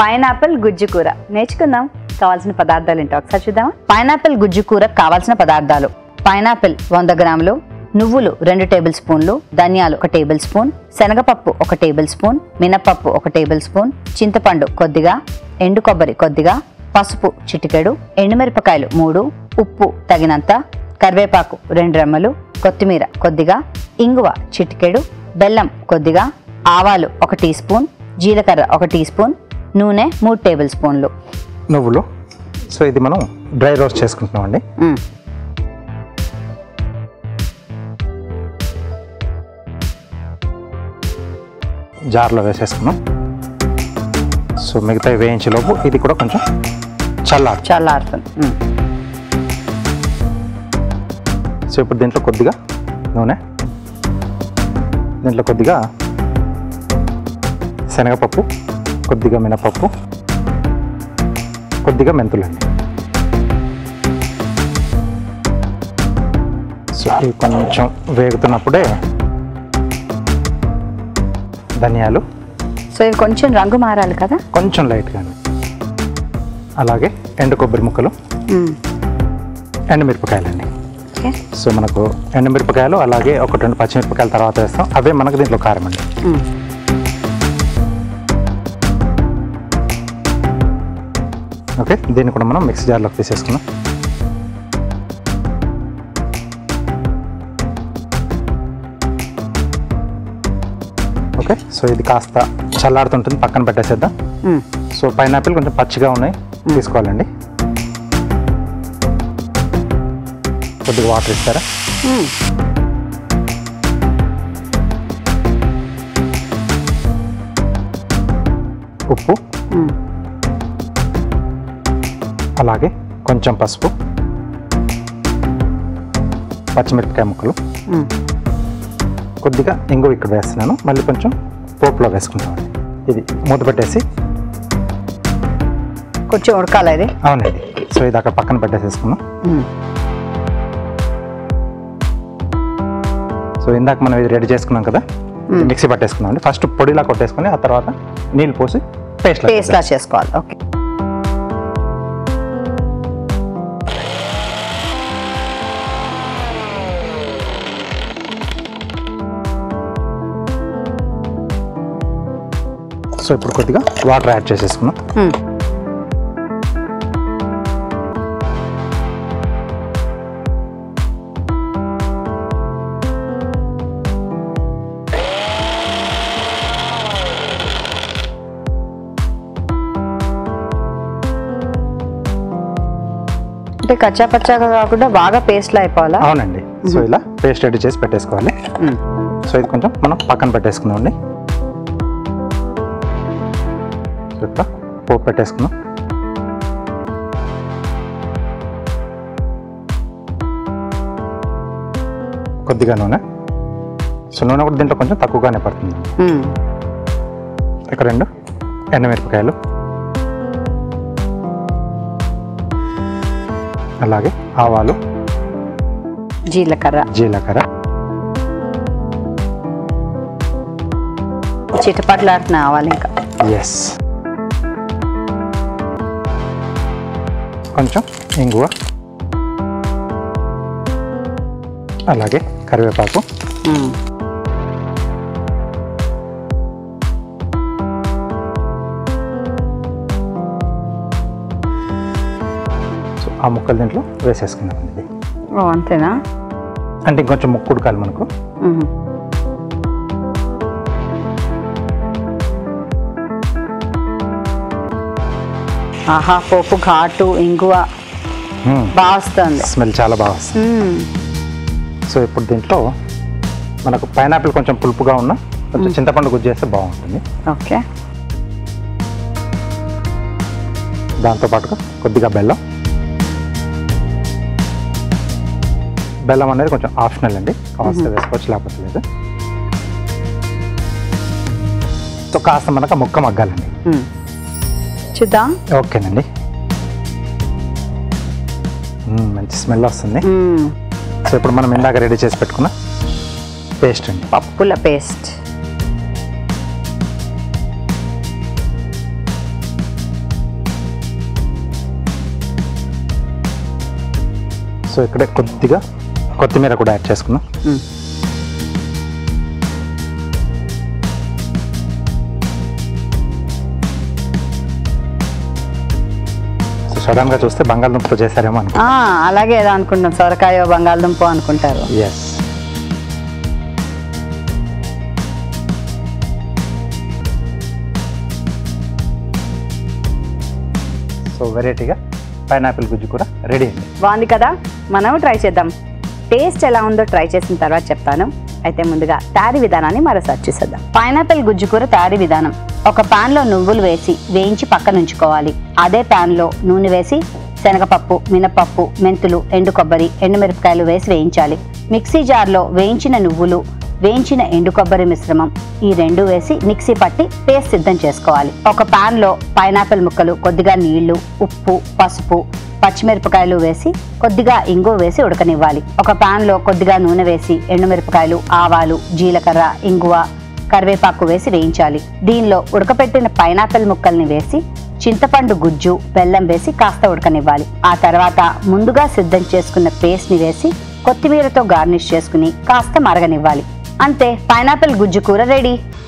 Pineapple గుజ్జు కూర నేర్చుకుందాం కావాల్సిన పదార్థాలు ఏంటో ఒకసారి చూద్దామా పైనాపిల్ గుజ్జు కూర కావాల్సిన పదార్థాలు పైనాపిల్ వంద గ్రాములు నువ్వులు రెండు టేబుల్ స్పూన్లు ధనియాలు ఒక టేబుల్ స్పూన్ శనగపప్పు ఒక టేబుల్ స్పూన్ మినపప్పు ఒక టేబుల్ స్పూన్ చింతపండు కొద్దిగా ఎండు కొబ్బరి కొద్దిగా పసుపు చిటికెడు ఎండుమిరపకాయలు మూడు ఉప్పు తగినంత కరివేపాకు రెండు రెమ్మలు కొత్తిమీర కొద్దిగా ఇంగువ చిటికెడు బెల్లం కొద్దిగా ఆవాలు ఒక టీ స్పూన్ జీలకర్ర ఒక టీ స్పూన్ నూనె మూడు టేబుల్ స్పూన్లు నువ్వులు సో ఇది మనం డ్రై రోస్ట్ చేసుకుంటున్నామండి మ్, జార్లో వేసేసుకున్నాం సో మిగతా వేయించేలోపు ఇది కూడా కొంచెం చల్లారు చల్లారుతుంది మ్, సో ఇప్పుడు దీంట్లో కొద్దిగా నూనె దీంట్లో కొద్దిగా శనగపప్పు కొద్దిగా మినపప్పు కొద్దిగా మెంతులండి సో ఇవి కొంచెం వేగుతున్నప్పుడే ధనియాలు సో ఇవి కొంచెం రంగు మారాలి కదా కొంచెం లైట్గా అలాగే ఎండు కొబ్బరి ముక్కలు మ్, ఎండుమిరపకాయలండి ఓకే సో మనకు ఎండుమిరపకాయలు అలాగే ఒక రెండు పచ్చిమిరపకాయల తర్వాత వేస్తాం అవే మనకు దీంట్లో కారం అండి మ్, ఓకే దీన్ని కూడా మనం మిక్సీ జార్లోకి తీసేసుకున్నాం ఓకే సో ఇది కాస్త చల్లారుతుంటుంది పక్కన పెట్టేసేద్దాం మ్, సో పైనాపిల్ కొంచెం పచ్చిగా ఉన్నాయి తీసుకోవాలండి కొద్దిగా వాటర్ ఇస్తారా మ్. ఉప్పు మ్, అలాగే కొంచెం పసుపు పచ్చిమిరపకాయ ముక్కలు మ్. కొద్దిగా ఇంగు ఇక్కడ వేస్తున్నాను మళ్ళీ కొంచెం పోపులో వేసుకుంటామండి ఇది మూత పెట్టేసి కొంచెం ఉడకాలి ఇది అవునండి సో ఇది అక్కడ పక్కన పెట్టేసేసుకున్నాం మ్, సో ఇందాక మనం ఇది రెడీ చేసుకున్నాం కదా ఇది మిక్సీ పట్టేసుకున్నాం అండి ఫస్ట్ పొడిలా కొట్టేసుకొని ఆ తర్వాత నీళ్ళు పోసి పేస్ట్ పేస్ట్ లా చేసుకోవాలి ఓకే సో ఇప్పుడు కొద్దిగా వాటర్ యాడ్ చేసేసుకున్నాం మ్, అంటే కచ్చా పచ్చాగా కాకుండా బాగా పేస్ట్ లా అయిపోవాలా అవునండి సో ఇలా పేస్ట్ రెడీ చేసి పెట్టేసుకోవాలి మ్, సో ఇది కొంచెం మనం పక్కన పెట్టేసుకున్నామండి సో ఇక్కడ పోపు పెట్టేసుకున్నాం కొద్దిగా నూనె సో నూనె కూడా దీంట్లో కొంచెం తక్కువగానే పడుతుంది మ్, ఇక్కడ రెండు ఎండుమిరపకాయలు అలాగే ఆవాలు జీలకర్ర జీలకర్ర చిటపట్లాడుతున్న ఆవాలి ఇంకా ఎస్ కొంచెం ఇంగువ అలాగే కరివేపాకు మ్, సో ఆ ముక్కలు దీంట్లో వేసేసుకుందాం ఇది ఓ అంతేనా అంటే ఇంకొంచెం ముక్కు ఉడకాలి మనకు మ్మ్. ఆహా పోపు ఘాటు ఇంగువ బాగా వస్తుంది స్మెల్ చాలా బాగా వస్తుంది మ్మ్. సో ఇప్పుడు దీంట్లో మనకు పైనాపిల్ కొంచెం పులుపుగా ఉన్న కొంచెం చింతపండు గుజ్జు చేస్తే బాగుంటుంది ఓకే దాంతోపాటుగా కొద్దిగా బెల్లం బెల్లం అనేది కొంచెం ఆప్షనల్ అండి కాస్త వేసుకోవచ్చు లేకపోతే లేదు సో కాస్త మనకు ఆ ముక్క మగ్గాలండి మ్మ్. చూద్దాం ఓకేనండి మ్మ్, మంచి స్మెల్ వస్తుంది మ్మ్. సో ఇప్పుడు మనం ఇందాక రెడీ చేసి పెట్టుకున్న పేస్ట్ అండి పప్పుల పేస్ట్ సో ఇక్కడే కొద్దిగా కొత్తిమీర కూడా యాడ్ చేసుకుందాం మ్మ్. సో సడన్గా చూస్తే బంగాళదుంపతో చేశారేమో అనుకో ఆ, అలాగే ఏదో అనుకుంటాం సొరకాయ బంగాళదుంప అనుకుంటారు ఎస్ సో వెరైటీగా పైనాపిల్ గుజ్జు కూర రెడీ అయింది బాగుంది కదా మనం ట్రై చేద్దాం టేస్ట్ ఎలా ఉందో ట్రై చేసిన తర్వాత చెప్తాను అయితే ముందుగా తయారీ విధానాన్ని మరోసారి చూసేద్దాం పైనాపిల్ గుజ్జు కూర తయారీ విధానం ఒక పాన్ లో నువ్వులు వేసి వేయించి పక్కన ఉంచుకోవాలి అదే పాన్ లో నూనె వేసి శనగపప్పు మినపప్పు మెంతులు ఎండు కొబ్బరి ఎండుమిరపకాయలు వేసి వేయించాలి మిక్సీ జార్లో వేయించిన నువ్వులు వేయించిన ఎండు కొబ్బరి మిశ్రమం ఈ రెండు వేసి మిక్సీ పట్టి పేస్ట్ సిద్ధం చేసుకోవాలి ఒక పాన్ లో పైనాపిల్ ముక్కలు కొద్దిగా నీళ్లు ఉప్పు పసుపు పచ్చిమిరపకాయలు వేసి కొద్దిగా ఇంగు వేసి ఉడకనివ్వాలి ఒక పాన్ లో కొద్దిగా నూనె వేసి ఎండుమిరపకాయలు ఆవాలు జీలకర్ర ఇంగువ కరివేపాకు వేసి వేయించాలి దీనిలో ఉడకపెట్టిన పైనాపిల్ ముక్కల్ని వేసి చింతపండు గుజ్జు బెల్లం వేసి కాస్త ఉడకనివ్వాలి ఆ తర్వాత ముందుగా సిద్ధం చేసుకున్న పేస్ట్ ని వేసి కొత్తిమీరతో గార్నిష్ చేసుకుని కాస్త మరగనివ్వాలి అంతే పైనాపిల్ గుజ్జు కూర రెడీ